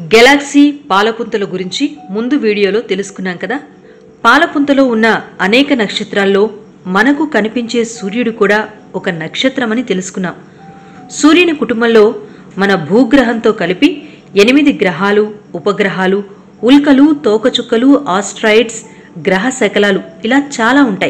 Galaxy పాలపుంతల గురించి ముందు వీడియోలో తెలుసుకున్నాం కదా పాలపుంతలో ఉన్న అనేక నక్షత్రాల్లో మనకు కనిపించే సూర్యుడు కూడా ఒక నక్షత్రమని తెలుసుకున్నాం సూర్యుని కుటుంబంలో మన భూగ్రహంతో కలిపి ఎనిమిది గ్రహాలు ఉపగ్రహాలు ఉల్కలు తోకచుక్కలు ఆస్ట్రాయిడ్స్ గ్రహ శకలాలు ఇలా చాలా ఉంటాయి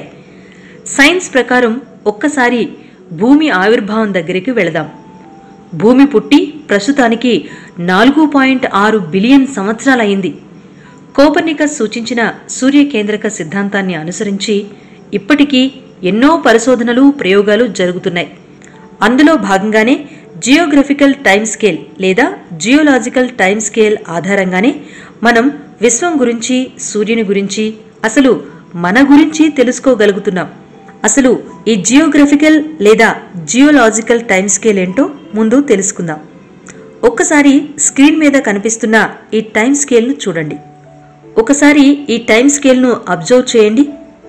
సైన్స్ ప్రకారం ఒక్కసారి భూమి ఆవిర్భావం దగ్గరికి వెళదాం భూమి పుట్టి ప్రస్తుతానికి నాలుగు పాయింట్ ఆరు బిలియన్ సంవత్సరాలయ్యింది కోపర్నికస్ సూచించిన సూర్యకేంద్రక సిద్ధాంతాన్ని అనుసరించి ఇప్పటికీ ఎన్నో పరిశోధనలు ప్రయోగాలు జరుగుతున్నాయి అందులో భాగంగానే జియోగ్రఫికల్ టైం స్కేల్ లేదా జియోలాజికల్ టైం స్కేల్ ఆధారంగానే మనం విశ్వం గురించి సూర్యుని గురించి అసలు మన గురించి తెలుసుకోగలుగుతున్నాం అసలు ఈ జియోగ్రఫికల్ లేదా జియోలాజికల్ టైం స్కేల్ ఏంటో ముందు తెలుసుకుందాం ఒక్కసారి స్క్రీన్ మీద కనిపిస్తున్న ఈ టైం స్కేల్ను చూడండి ఒకసారి ఈ టైం స్కేల్ను అబ్జర్వ్ చేయండి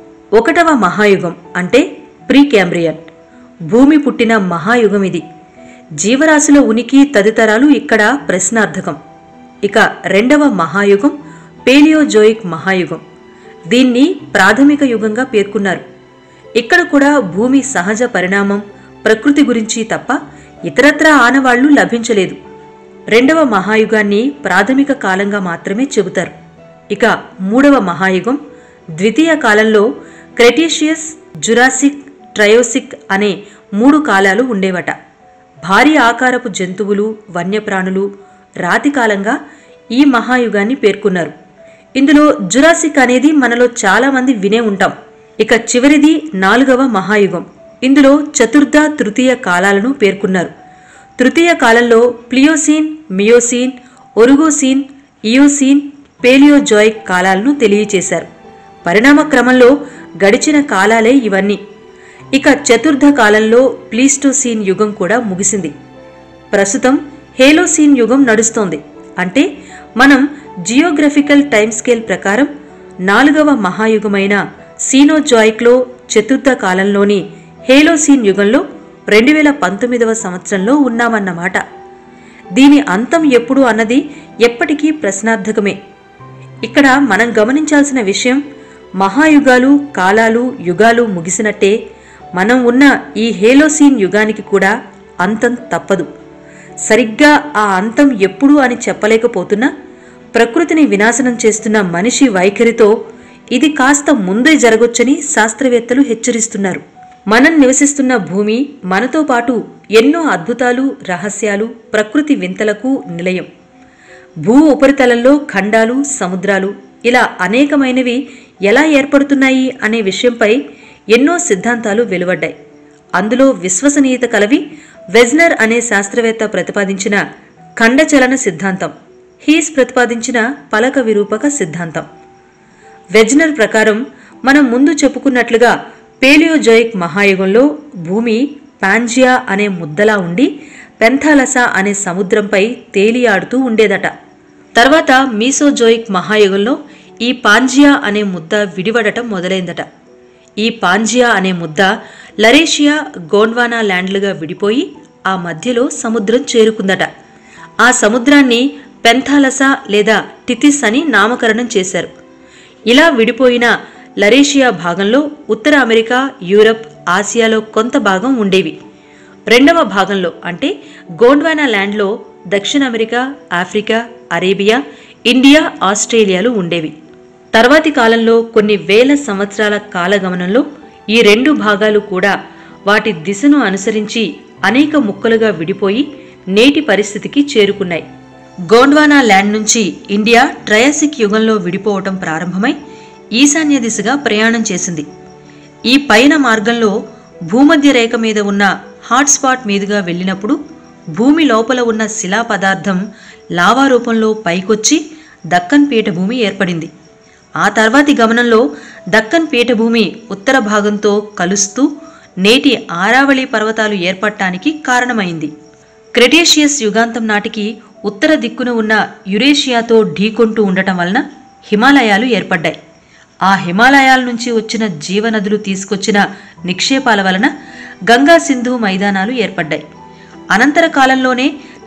ఒకటవ మహాయుగం అంటే ప్రీ క్యాంబ్రియన్ భూమి పుట్టిన మహాయుగం ఇది జీవరాశుల ఉనికి తదితరాలు ఇక్కడ ప్రశ్నార్థకం ఇక రెండవ మహాయుగం పేలియోజోయిక్ మహాయుగం దీన్ని ప్రాథమిక యుగంగా పేర్కొన్నారు ఇక్కడ కూడా భూమి సహజ పరిణామం ప్రకృతి గురించి తప్ప ఇతరత్రా ఆనవాళ్లు లభించలేదు రెండవ మహాయుగాన్ని ప్రాథమిక కాలంగా మాత్రమే చెబుతారు ఇక మూడవ మహాయుగం ద్వితీయ కాలంలో క్రెటీషియస్ జురాసిక్ ట్రయోసిక్ అనే మూడు కాలాలు ఉండేవట భారీ ఆకారపు జంతువులు వన్యప్రాణులు రాతి కాలంగా ఈ మహాయుగాన్ని పేర్కొన్నారు ఇందులో జురాసిక్ అనేది మనలో చాలా మంది వినే ఉంటాం ఇక చివరిది నాలుగవ మహాయుగం ఇందులో చతుర్థ తృతీయ కాలాలను పేర్కొన్నారు తృతీయ కాలంలో ప్లియోసీన్ మియోసీన్ ఒరుగోసీన్ ఇయోసీన్ పేలియోజాయిక్ కాలాలను తెలియచేశారు పరిణామ క్రమంలో గడిచిన కాలాలే ఇవన్నీ ఇక చతుర్థ కాలంలో ప్లీస్టోసీన్ యుగం కూడా ముగిసింది ప్రస్తుతం హేలోసీన్ యుగం నడుస్తోంది అంటే మనం జియోగ్రఫికల్ టైం స్కేల్ ప్రకారం నాలుగవ మహాయుగమైన సీనోజాయిక్లో చతుర్థ కాలంలోని హేలోసీన్ యుగంలో రెండు వేల పంతొమ్మిదవ సంవత్సరంలో ఉన్నామన్నమాట దీని అంతం ఎప్పుడు అన్నది ఎప్పటికీ ప్రశ్నార్థకమే ఇక్కడ మనం గమనించాల్సిన విషయం మహాయుగాలు కాలాలు యుగాలు ముగిసినట్టే మనం ఉన్న ఈ హేలోసీన్ యుగానికి కూడా అంతం తప్పదు సరిగ్గా ఆ అంతం ఎప్పుడు అని చెప్పలేకపోతున్నా ప్రకృతిని వినాశనం చేస్తున్న మనిషి వైఖరితో ఇది కాస్త ముందే జరగొచ్చని శాస్త్రవేత్తలు హెచ్చరిస్తున్నారు మనం నివసిస్తున్న భూమి మనతో పాటు ఎన్నో అద్భుతాలు రహస్యాలు ప్రకృతి వింతలకు నిలయం భూ ఉపరితలంలో ఖండాలు సముద్రాలు ఇలా అనేకమైనవి ఎలా ఏర్పడుతున్నాయి అనే విషయంపై ఎన్నో సిద్ధాంతాలు వెలువడ్డాయి అందులో విశ్వసనీయత కలవి వెజ్నర్ అనే శాస్త్రవేత్త ప్రతిపాదించిన ఖండచలన సిద్ధాంతం హీస్ ప్రతిపాదించిన పలక విరూపక సిద్ధాంతం వెజ్నర్ ప్రకారం మనం ముందు చెప్పుకున్నట్లుగా పేలియోజోయిక్ మహాయుగంలో భూమి పాంజియా అనే ముద్దలా ఉండి పెంథాలస అనే సముద్రంపై తేలియాడుతూ ఉండేదట తర్వాత మీసోజోయిక్ మహాయుగంలో ఈ పాంజియా అనే ముద్ద విడివడటం మొదలైందట ఈ పాంజియా అనే ముద్ద లరేషియా గోండ్వానా ల్యాండ్లుగా విడిపోయి ఆ మధ్యలో సముద్రం చేరుకుందట ఆ సముద్రాన్ని పెంథాలస లేదా టితిస్ అని నామకరణం చేశారు ఇలా విడిపోయిన లరేషియా భాగంలో ఉత్తర అమెరికా యూరప్ ఆసియాలో కొంత భాగం ఉండేవి రెండవ భాగంలో అంటే గోండ్వానా ల్యాండ్లో దక్షిణ అమెరికా ఆఫ్రికా అరేబియా ఇండియా ఆస్ట్రేలియాలు ఉండేవి తర్వాతి కాలంలో కొన్ని వేల సంవత్సరాల కాలగమనంలో ఈ రెండు భాగాలు కూడా వాటి దిశను అనుసరించి అనేక ముక్కలుగా విడిపోయి నేటి పరిస్థితికి చేరుకున్నాయి గోండ్వానా ల్యాండ్ నుంచి ఇండియా ట్రయాసిక్ యుగంలో విడిపోవటం ప్రారంభమై ఈశాన్య దిశగా ప్రయాణం చేసింది ఈ పైన మార్గంలో భూమధ్య రేఖ మీద ఉన్న హాట్స్పాట్ మీదుగా వెళ్ళినప్పుడు భూమి లోపల ఉన్న శిలా పదార్థం లావా రూపంలో పైకొచ్చి దక్కన్ పీఠభూమి ఏర్పడింది ఆ తర్వాతి గమనంలో దక్కన్ పీఠభూమి ఉత్తర భాగంతో కలుస్తూ నేటి ఆరావళి పర్వతాలు ఏర్పడటానికి కారణమైంది క్రెటేషియస్ యుగాంతం నాటికి ఉత్తర దిక్కున ఉన్న యురేషియాతో ఢీకొంటూ ఉండటం వలన హిమాలయాలు ఏర్పడ్డాయి ఆ హిమాలయాల నుంచి వచ్చిన జీవనదులు తీసుకొచ్చిన నిక్షేపాల వలన గంగా సింధు మైదానాలు ఏర్పడ్డాయి అనంతర కాలంలోనే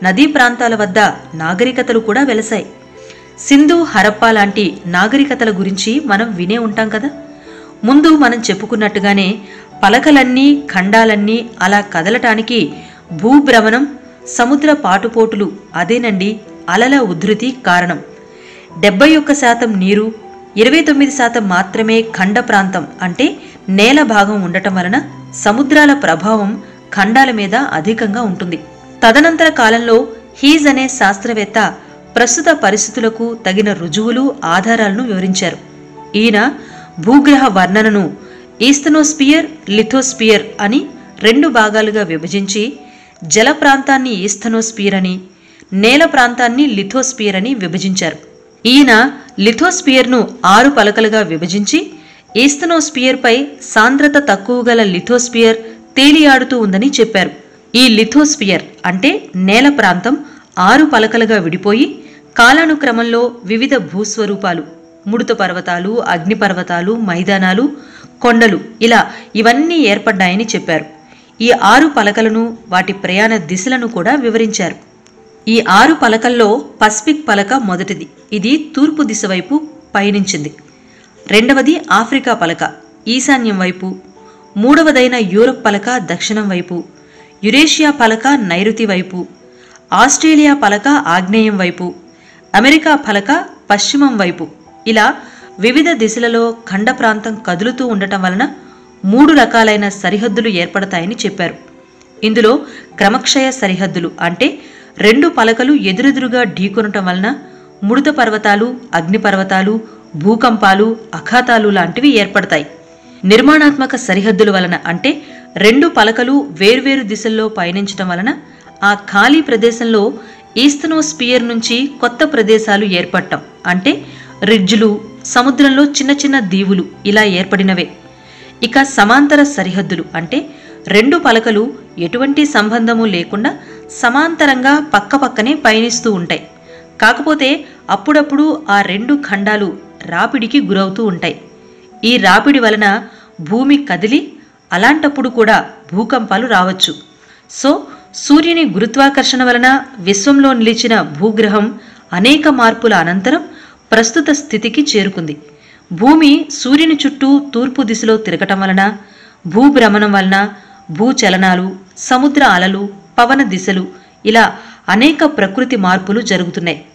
నదీ ప్రాంతాల వద్ద నాగరికతలు కూడా వెలసాయి సింధు హరప్పా లాంటి నాగరికతల గురించి మనం వినే ఉంటాం కదా ముందు మనం చెప్పుకున్నట్టుగానే పలకలన్నీ ఖండాలన్నీ అలా కదలటానికి భూభ్రమణం సముద్ర పాటుపోటులు అదేనండి అలల ఉధృతి కారణం డెబ్బై ఒక్క శాతం నీరు ఇరవై తొమ్మిది శాతం మాత్రమే ఖండ ప్రాంతం అంటే నేల భాగం ఉండటం వలన సముద్రాల ప్రభావం ఖండాల మీద అధికంగా ఉంటుంది తదనంతర కాలంలో హీజ్ అనే శాస్త్రవేత్త ప్రస్తుత పరిస్థితులకు తగిన రుజువులు ఆధారాలను వివరించారు ఈయన భూగ్రహ వర్ణనను ఈస్తనోస్పియర్ లిథోస్పియర్ అని రెండు భాగాలుగా విభజించి జల ప్రాంతాన్ని ఈస్థనోస్పియర్ అని నేల ప్రాంతాన్ని లిథోస్పియర్ అని విభజించారు ఈయన లిథోస్పియర్ను ఆరు పలకలుగా విభజించి ఈస్తనోస్పియర్పై సాంద్రత తక్కువ గల లిథోస్పియర్ తేలియాడుతూ ఉందని చెప్పారు ఈ లిథోస్పియర్ అంటే నేల ప్రాంతం ఆరు పలకలుగా విడిపోయి కాలానుక్రమంలో వివిధ భూస్వరూపాలు ముడత పర్వతాలు అగ్నిపర్వతాలు మైదానాలు కొండలు ఇలా ఇవన్నీ ఏర్పడ్డాయని చెప్పారు ఈ ఆరు పలకలను వాటి ప్రయాణ దిశలను కూడా వివరించారు ఈ ఆరు పలకల్లో పసిఫిక్ పలక మొదటిది ఇది తూర్పు దిశ వైపు పయనించింది రెండవది ఆఫ్రికా పలక ఈశాన్యం వైపు మూడవదైన యూరప్ పలక దక్షిణం వైపు యురేషియా పలక నైరుతి వైపు ఆస్ట్రేలియా పలక ఆగ్నేయం వైపు అమెరికా పలక పశ్చిమం వైపు ఇలా వివిధ దిశలలో ఖండ ప్రాంతం కదులుతూ ఉండటం వలన మూడు రకాలైన సరిహద్దులు ఏర్పడతాయని చెప్పారు ఇందులో క్రమక్షయ సరిహద్దులు అంటే రెండు పలకలు ఎదురెదురుగా ఢీకొనటం వలన ముడత పర్వతాలు అగ్నిపర్వతాలు భూకంపాలు అఖాతాలు లాంటివి ఏర్పడతాయి నిర్మాణాత్మక సరిహద్దుల వలన అంటే రెండు పలకలు వేర్వేరు దిశల్లో పయనించటం వలన ఆ ఖాళీ ప్రదేశంలో ఈస్తనోస్పియర్ నుంచి కొత్త ప్రదేశాలు ఏర్పడటం అంటే రిడ్జులు సముద్రంలో చిన్న చిన్న దీవులు ఇలా ఏర్పడినవే ఇక సమాంతర సరిహద్దులు అంటే రెండు పలకలు ఎటువంటి సంబంధము లేకుండా సమాంతరంగా పక్కపక్కనే పయనిస్తూ ఉంటాయి కాకపోతే అప్పుడప్పుడు ఆ రెండు ఖండాలు రాపిడికి గురవుతూ ఉంటాయి ఈ రాపిడి వలన భూమి కదిలి అలాంటప్పుడు కూడా భూకంపాలు రావచ్చు సో సూర్యుని గురుత్వాకర్షణ వలన విశ్వంలో నిలిచిన భూగ్రహం అనేక మార్పుల అనంతరం ప్రస్తుత స్థితికి చేరుకుంది భూమి సూర్యుని చుట్టూ తూర్పు దిశలో తిరగటం వలన భూభ్రమణం వలన భూచలనాలు సముద్ర అలలు పవన దిశలు ఇలా అనేక ప్రకృతి మార్పులు జరుగుతున్నాయి